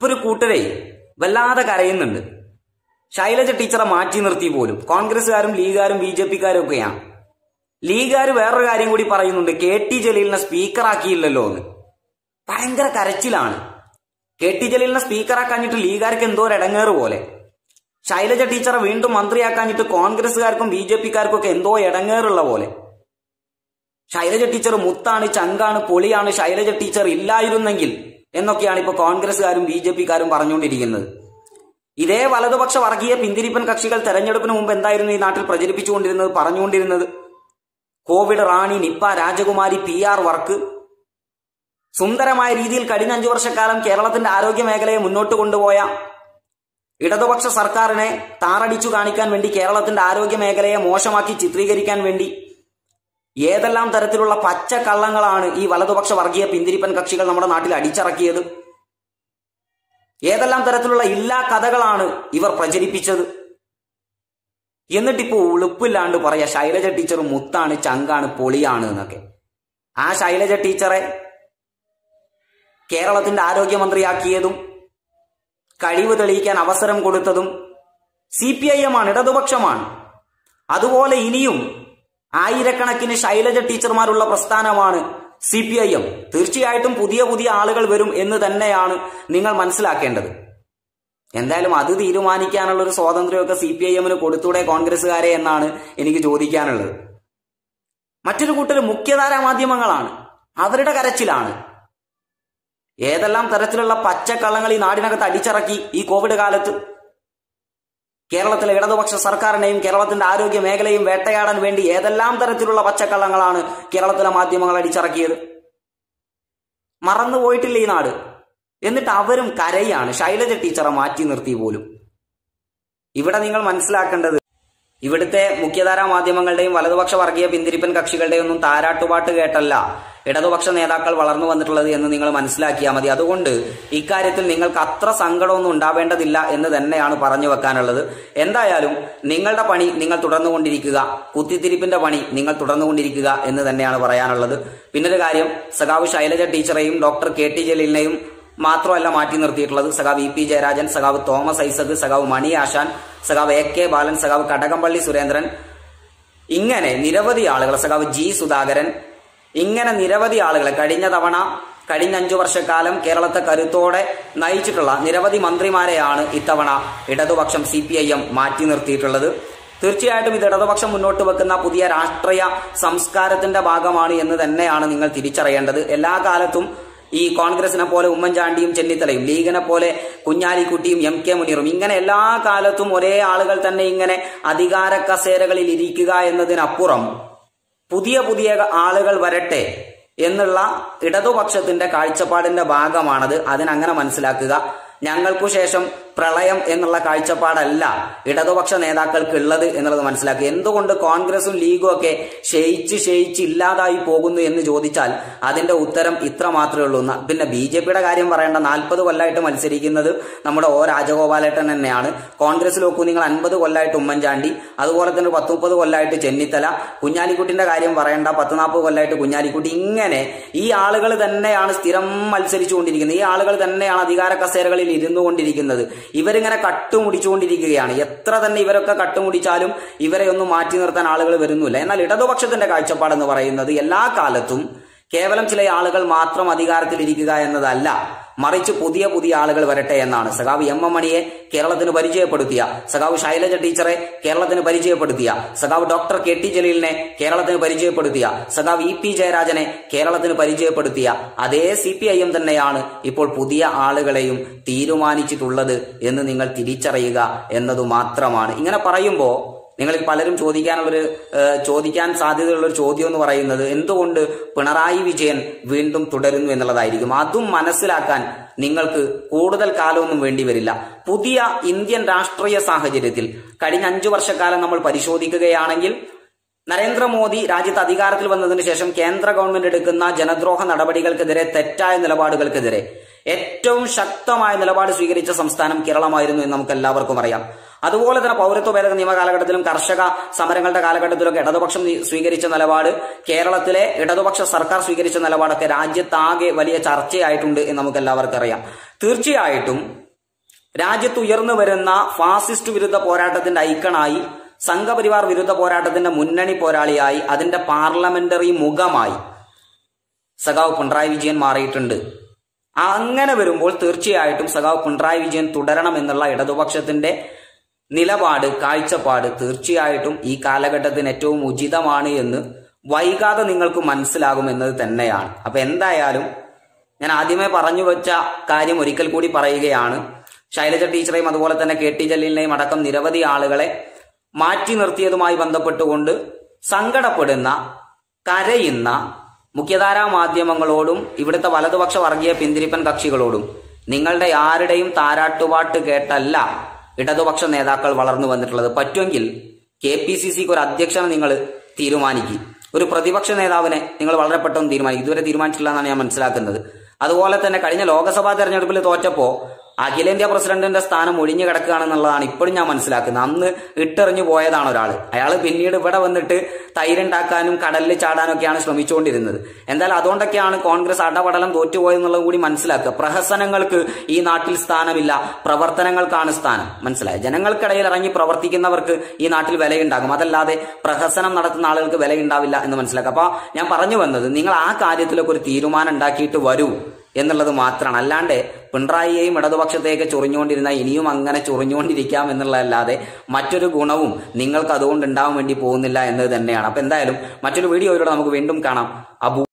ഇപ്പൊ ഒരു കൂട്ടരെ വല്ലാതെ കരയുന്നുണ്ട് ശൈലജ ടീച്ചറെ മാറ്റി നിർത്തി പോലും കോൺഗ്രസ്സുകാരും ലീഗുകാരും ബി ജെ പിക്കാരും ഒക്കെയാണ് ലീഗുകാർ വേറൊരു കാര്യം കൂടി പറയുന്നുണ്ട് കെ ടി ജലീലിനെ സ്പീക്കറാക്കിയില്ലല്ലോ എന്ന് ഭയങ്കര കരച്ചിലാണ് കെ ടി ജലീലിനെ സ്പീക്കറാക്കാഞ്ഞിട്ട് ലീഗുകാർക്ക് എന്തോ ഒരു ഇടങ്ങേറ് പോലെ ശൈലജ ടീച്ചറെ വീണ്ടും മന്ത്രിയാക്കാഞ്ഞിട്ട് കോൺഗ്രസ്സുകാർക്കും ബി ജെ പിക്കാർക്കും ഒക്കെ എന്തോ ഇടങ്ങേറുള്ള പോലെ ശൈലജ ടീച്ചർ മുത്താണ് ചങ്കാണ് പൊളിയാണ് ശൈലജ ടീച്ചർ ഇല്ലായിരുന്നെങ്കിൽ എന്നൊക്കെയാണ് ഇപ്പൊ കോൺഗ്രസ്സുകാരും ബി ജെ പിക്കാരും പറഞ്ഞുകൊണ്ടിരിക്കുന്നത് ഇതേ വലതുപക്ഷ വർഗീയ പിന്തിരിപ്പൻ കക്ഷികൾ തെരഞ്ഞെടുപ്പിന് മുമ്പ് എന്തായിരുന്നു ഈ നാട്ടിൽ പ്രചരിപ്പിച്ചുകൊണ്ടിരുന്നത് പറഞ്ഞുകൊണ്ടിരുന്നത് കോവിഡ് റാണി നിപ്പ രാജകുമാരി പി ആർ വർക്ക് സുന്ദരമായ രീതിയിൽ കഴിഞ്ഞ അഞ്ചു വർഷക്കാലം കേരളത്തിന്റെ ആരോഗ്യ മേഖലയെ മുന്നോട്ട് കൊണ്ടുപോയ ഇടതുപക്ഷ സർക്കാരിനെ താറടിച്ചു കാണിക്കാൻ വേണ്ടി കേരളത്തിന്റെ ആരോഗ്യ മേഖലയെ മോശമാക്കി ചിത്രീകരിക്കാൻ വേണ്ടി ഏതെല്ലാം തരത്തിലുള്ള പച്ച കള്ളങ്ങളാണ് ഈ വലതുപക്ഷ വർഗീയ പിന്തിരിപ്പൻ കക്ഷികൾ നമ്മുടെ നാട്ടിൽ അടിച്ചിറക്കിയത് ഏതെല്ലാം തരത്തിലുള്ള ഇല്ലാ കഥകളാണ് ഇവർ പ്രചരിപ്പിച്ചത് എന്നിട്ടിപ്പോ ഉളുപ്പില്ലാണ്ട് പറയാ ശൈലജ ടീച്ചർ മുത്താണ് ചങ്കാണ് പൊളിയാണ് എന്നൊക്കെ ആ ശൈലജ ടീച്ചറെ കേരളത്തിന്റെ ആരോഗ്യമന്ത്രിയാക്കിയതും കഴിവ് തെളിയിക്കാൻ അവസരം കൊടുത്തതും സി പി ഐ എം ആണ് ഇടതുപക്ഷമാണ് അതുപോലെ ഇനിയും ആയിരക്കണക്കിന് ശൈലജ ടീച്ചർമാരുള്ള പ്രസ്ഥാനമാണ് സി പി ഐ എം തീർച്ചയായിട്ടും പുതിയ പുതിയ ആളുകൾ വരും എന്ന് തന്നെയാണ് നിങ്ങൾ മനസ്സിലാക്കേണ്ടത് എന്തായാലും അത് തീരുമാനിക്കാനുള്ള ഒരു സ്വാതന്ത്ര്യമൊക്കെ സി പി ഐ എമ്മിന് കൊടുത്തൂടെ കോൺഗ്രസ്സുകാരെ എന്നാണ് എനിക്ക് ചോദിക്കാനുള്ളത് മറ്റൊരു കൂട്ടർ മുഖ്യധാരാ മാധ്യമങ്ങളാണ് അവരുടെ കരച്ചിലാണ് ഏതെല്ലാം തരത്തിലുള്ള പച്ചക്കള്ളങ്ങൾ ഈ നാടിനകത്ത് അടിച്ചിറക്കി ഈ കോവിഡ് കാലത്ത് കേരളത്തിലെ ഇടതുപക്ഷ സർക്കാരിനെയും കേരളത്തിന്റെ ആരോഗ്യ മേഖലയും വേട്ടയാടാൻ വേണ്ടി ഏതെല്ലാം തരത്തിലുള്ള പച്ചക്കള്ളങ്ങളാണ് കേരളത്തിലെ മാധ്യമങ്ങൾ അടിച്ചിറക്കിയത് മറന്നുപോയിട്ടില്ല ഈ നാട് എന്നിട്ട് അവരും കരയാണ് ശൈലജ ടീച്ചറെ മാറ്റി നിർത്തി പോലും ഇവിടെ നിങ്ങൾ മനസ്സിലാക്കേണ്ടത് ഇവിടുത്തെ മുഖ്യധാരാ മാധ്യമങ്ങളുടെയും വലതുപക്ഷ വർഗീയ പിന്തിരിപ്പൻ കക്ഷികളുടെയും ഒന്നും താരാട്ടുപാട്ട് കേട്ടല്ല ഇടതുപക്ഷ നേതാക്കൾ വളർന്നു വന്നിട്ടുള്ളത് എന്ന് നിങ്ങൾ മനസ്സിലാക്കിയാൽ മതി അതുകൊണ്ട് ഇക്കാര്യത്തിൽ നിങ്ങൾക്ക് അത്ര സങ്കടമൊന്നും ഉണ്ടാവേണ്ടതില്ല എന്ന് തന്നെയാണ് പറഞ്ഞു വെക്കാനുള്ളത് എന്തായാലും നിങ്ങളുടെ പണി നിങ്ങൾ തുടർന്നുകൊണ്ടിരിക്കുക കുത്തിത്തിരിപ്പിന്റെ പണി നിങ്ങൾ തുടർന്നുകൊണ്ടിരിക്കുക എന്ന് തന്നെയാണ് പറയാനുള്ളത് പിന്നൊരു കാര്യം സഖാവ് ശൈലജ ടീച്ചറെയും ഡോക്ടർ കെ ടി ജലീലിനെയും മാത്രമല്ല മാറ്റി നിർത്തിയിട്ടുള്ളത് സഖാവ് ഇ പി ജയരാജൻ സഖാവ് തോമസ് ഐസക് സഖാവ് മണി ആശാൻ സഖാവ് എ കെ ബാലൻ സഖാവ് കടകംപള്ളി സുരേന്ദ്രൻ ഇങ്ങനെ നിരവധി ആളുകൾ സഖാവ് ജി സുധാകരൻ ഇങ്ങനെ നിരവധി ആളുകളെ കഴിഞ്ഞ തവണ കഴിഞ്ഞ അഞ്ചു വർഷക്കാലം കേരളത്തെ കരുത്തോടെ നയിച്ചിട്ടുള്ള നിരവധി മന്ത്രിമാരെയാണ് ഇത്തവണ ഇടതുപക്ഷം സി പി ഐ എം മാറ്റി നിർത്തിയിട്ടുള്ളത് തീർച്ചയായിട്ടും ഇത് ഇടതുപക്ഷം മുന്നോട്ട് വെക്കുന്ന പുതിയ രാഷ്ട്രീയ സംസ്കാരത്തിന്റെ ഭാഗമാണ് എന്ന് തന്നെയാണ് നിങ്ങൾ തിരിച്ചറിയേണ്ടത് എല്ലാ കാലത്തും ഈ കോൺഗ്രസിനെ പോലെ ഉമ്മൻചാണ്ടിയും ചെന്നിത്തലയും ലീഗിനെ പോലെ കുഞ്ഞാലിക്കുട്ടിയും എം കെ മുനീറും ഇങ്ങനെ എല്ലാ കാലത്തും ഒരേ ആളുകൾ തന്നെ ഇങ്ങനെ അധികാര കസേരകളിൽ ഇരിക്കുക എന്നതിനപ്പുറം പുതിയ പുതിയ ആളുകൾ വരട്ടെ എന്നുള്ള ഇടതുപക്ഷത്തിന്റെ കാഴ്ചപ്പാടിന്റെ ഭാഗമാണത് അതിനങ്ങനെ മനസ്സിലാക്കുക ഞങ്ങൾക്കു ശേഷം പ്രളയം എന്നുള്ള കാഴ്ചപ്പാടല്ല ഇടതുപക്ഷ നേതാക്കൾക്ക് ഉള്ളത് എന്നുള്ളത് മനസ്സിലാക്കുക എന്തുകൊണ്ട് കോൺഗ്രസും ലീഗും ഒക്കെ ക്ഷയിച്ച് ക്ഷയിച്ച് ഇല്ലാതായി പോകുന്നു എന്ന് ചോദിച്ചാൽ അതിന്റെ ഉത്തരം ഇത്ര മാത്രമേ ഉള്ളൂ ന- പിന്നെ ബി ജെ പിയുടെ കാര്യം പറയേണ്ട നാൽപ്പത് കൊല്ലമായിട്ട് മത്സരിക്കുന്നത് നമ്മുടെ ഒ രാജഗോപാലേട്ടൻ തന്നെയാണ് കോൺഗ്രസ് നോക്കൂ നിങ്ങൾ അൻപത് കൊല്ലമായിട്ട് ഉമ്മൻചാണ്ടി അതുപോലെ തന്നെ പത്ത് മുപ്പത് കൊല്ലമായിട്ട് ചെന്നിത്തല കുഞ്ഞാലിക്കുട്ടിന്റെ കാര്യം പറയേണ്ട പത്ത് നാൽപ്പത് കൊല്ലമായിട്ട് കുഞ്ഞാലിക്കുട്ടി ഇങ്ങനെ ഈ ആളുകൾ തന്നെയാണ് സ്ഥിരം മത്സരിച്ചുകൊണ്ടിരിക്കുന്നത് ഈ ആളുകൾ തന്നെയാണ് അധികാര കസേരകളിൽ ഇരുന്നു കൊണ്ടിരിക്കുന്നത് ഇവരിങ്ങനെ കട്ടുമുടിച്ചുകൊണ്ടിരിക്കുകയാണ് എത്ര തന്നെ ഇവരൊക്കെ കട്ടുമുടിച്ചാലും ഇവരെ ഒന്നും മാറ്റി നിർത്താൻ ആളുകൾ വരുന്നില്ല എന്നാൽ ഇടതുപക്ഷത്തിന്റെ കാഴ്ചപ്പാടെന്ന് പറയുന്നത് എല്ലാ കാലത്തും കേവലം ചില ആളുകൾ മാത്രം അധികാരത്തിലിരിക്കുക എന്നതല്ല മറിച്ച് പുതിയ പുതിയ ആളുകൾ വരട്ടെ എന്നാണ് സഖാവ് എം എം മണിയെ കേരളത്തിന് പരിചയപ്പെടുത്തിയ സഖാവ് ശൈലജ ടീച്ചറെ കേരളത്തിന് പരിചയപ്പെടുത്തിയ സഖാവ് ഡോക്ടർ കെ ടി ജലീലിനെ കേരളത്തിന് പരിചയപ്പെടുത്തിയ സഖാവ് ഇ പി ജയരാജനെ കേരളത്തിന് പരിചയപ്പെടുത്തിയ അതേ സി പി ഐ എം തന്നെയാണ് ഇപ്പോൾ പുതിയ ആളുകളെയും തീരുമാനിച്ചിട്ടുള്ളത് എന്ന് നിങ്ങൾ തിരിച്ചറിയുക എന്നതു മാത്രമാണ് ഇങ്ങനെ പറയുമ്പോൾ നിങ്ങളിൽ പലരും ചോദിക്കാനുള്ളൊരു ഏഹ്, ചോദിക്കാൻ സാധ്യതയുള്ള ഒരു ചോദ്യം എന്ന് പറയുന്നത് എന്തുകൊണ്ട് പിണറായി വിജയൻ വീണ്ടും തുടരുന്നു എന്നുള്ളതായിരിക്കും അതും മനസ്സിലാക്കാൻ നിങ്ങൾക്ക് കൂടുതൽ കാലമൊന്നും വേണ്ടി വരില്ല പുതിയ ഇന്ത്യൻ രാഷ്ട്രീയ സാഹചര്യത്തിൽ കഴിഞ്ഞ അഞ്ചു വർഷക്കാലം നമ്മൾ പരിശോധിക്കുകയാണെങ്കിൽ നരേന്ദ്രമോദി രാജ്യത്ത് അധികാരത്തിൽ വന്നതിന് ശേഷം കേന്ദ്ര ഗവൺമെന്റ് എടുക്കുന്ന ജനദ്രോഹ നടപടികൾക്കെതിരെ തെറ്റായ നിലപാടുകൾക്കെതിരെ ഏറ്റവും ശക്തമായ നിലപാട് സ്വീകരിച്ച സംസ്ഥാനം കേരളമായിരുന്നു എന്ന് നമുക്ക് എല്ലാവർക്കും അറിയാം അതുപോലെ തന്നെ പൗരത്വ ഭേദഗതി നിയമ കാലഘട്ടത്തിലും കർഷക സമരങ്ങളുടെ കാലഘട്ടത്തിലൊക്കെ ഇടതുപക്ഷം നീ- സ്വീകരിച്ച നിലപാട് കേരളത്തിലെ ഇടതുപക്ഷ സർക്കാർ സ്വീകരിച്ച നിലപാടൊക്കെ രാജ്യത്താകെ വലിയ ചർച്ചയായിട്ടുണ്ട് എന്ന് നമുക്ക് എല്ലാവർക്കും അറിയാം തീർച്ചയായിട്ടും രാജ്യത്ത് ഉയർന്നു വരുന്ന ഫാസിസ്റ്റ് വിരുദ്ധ പോരാട്ടത്തിന്റെ ഐക്കണായി സംഘപരിവാർ വിരുദ്ധ പോരാട്ടത്തിന്റെ മുന്നണി പോരാളിയായി അതിന്റെ പാർലമെന്ററി മുഖമായി സഖാവ് പിണറായി വിജയൻ മാറിയിട്ടുണ്ട് അങ്ങനെ വരുമ്പോൾ തീർച്ചയായിട്ടും സഖാവ് പിണറായി വിജയൻ തുടരണം എന്നുള്ള ഇടതുപക്ഷത്തിന്റെ നിലപാട് കാഴ്ചപ്പാട് തീർച്ചയായിട്ടും ഈ കാലഘട്ടത്തിന് ഏറ്റവും ഉചിതമാണ് എന്ന് വൈകാതെ നിങ്ങൾക്ക് മനസ്സിലാകും എന്നത് തന്നെയാണ് അപ്പൊ എന്തായാലും ഞാൻ ആദ്യമേ പറഞ്ഞു വെച്ച കാര്യം ഒരിക്കൽ കൂടി പറയുകയാണ് ശൈലജ ടീച്ചറെയും അതുപോലെ തന്നെ കെ ടി ജലീലിനെയും അടക്കം നിരവധി ആളുകളെ മാറ്റി നിർത്തിയതുമായി ബന്ധപ്പെട്ടുകൊണ്ട് സങ്കടപ്പെടുന്ന കരയുന്ന മുഖ്യധാരാ മാധ്യമങ്ങളോടും ഇവിടുത്തെ വലതുപക്ഷ വർഗീയ പിന്തിരിപ്പൻ കക്ഷികളോടും നിങ്ങളുടെ ആരുടെയും താരാട്ടുപാട്ട് കേട്ടല്ല ഇടതുപക്ഷ നേതാക്കൾ വളർന്നു വന്നിട്ടുള്ളത് പറ്റുമെങ്കിൽ കെ പി സി സിക്ക് ഒരു അധ്യക്ഷനെ നിങ്ങൾ തീരുമാനിക്കും ഒരു പ്രതിപക്ഷ നേതാവിനെ നിങ്ങൾ വളരെ പെട്ടെന്ന് തീരുമാനിക്കും ഇതുവരെ തീരുമാനിച്ചില്ല എന്നാണ് ഞാൻ മനസ്സിലാക്കുന്നത് അതുപോലെ തന്നെ കഴിഞ്ഞ ലോക്സഭാ തെരഞ്ഞെടുപ്പിൽ തോറ്റപ്പോ അഖിലേന്ത്യാ പ്രസിഡന്റിന്റെ സ്ഥാനം ഒഴിഞ്ഞു കിടക്കുകയാണെന്നുള്ളതാണ് ഇപ്പോഴും ഞാൻ മനസ്സിലാക്കുന്നത് അന്ന് ഇട്ടെറിഞ്ഞു പോയതാണ് ഒരാൾ അയാൾ പിന്നീട് ഇവിടെ വന്നിട്ട് തൈരുണ്ടാക്കാനും കടലിൽ ചാടാനും ഒക്കെയാണ് ശ്രമിച്ചുകൊണ്ടിരുന്നത് എന്തായാലും അതുകൊണ്ടൊക്കെയാണ് കോൺഗ്രസ് അടപടലം തോറ്റുപോയെന്നുള്ളത് കൂടി മനസ്സിലാക്കുക പ്രഹസനങ്ങൾക്ക് ഈ നാട്ടിൽ സ്ഥാനമില്ല പ്രവർത്തനങ്ങൾക്കാണ് സ്ഥാനം മനസ്സിലായി ജനങ്ങൾക്കിടയിൽ ഇറങ്ങി പ്രവർത്തിക്കുന്നവർക്ക് ഈ നാട്ടിൽ വിലയുണ്ടാകും അതല്ലാതെ പ്രഹസനം നടത്തുന്ന ആളുകൾക്ക് വിലയുണ്ടാവില്ല എന്ന് മനസ്സിലാക്കുക അപ്പൊ ഞാൻ പറഞ്ഞു വന്നത് നിങ്ങൾ ആ കാര്യത്തിലൊക്കെ ഒരു തീരുമാനം ഉണ്ടാക്കിയിട്ട് വരൂ എന്നുള്ളത് മാത്രമാണ് അല്ലാണ്ട് പിണറായിയെയും ഇടതുപക്ഷത്തെയൊക്കെ ചൊറിഞ്ഞുകൊണ്ടിരുന്ന ഇനിയും അങ്ങനെ ചൊറിഞ്ഞുകൊണ്ടിരിക്കാം എന്നുള്ളതല്ലാതെ മറ്റൊരു ഗുണവും നിങ്ങൾക്ക് അതുകൊണ്ട് ഉണ്ടാവാൻ വേണ്ടി പോകുന്നില്ല എന്നത് തന്നെയാണ് അപ്പൊ എന്തായാലും മറ്റൊരു വീഡിയോയിലൂടെ നമുക്ക് വീണ്ടും കാണാം അബു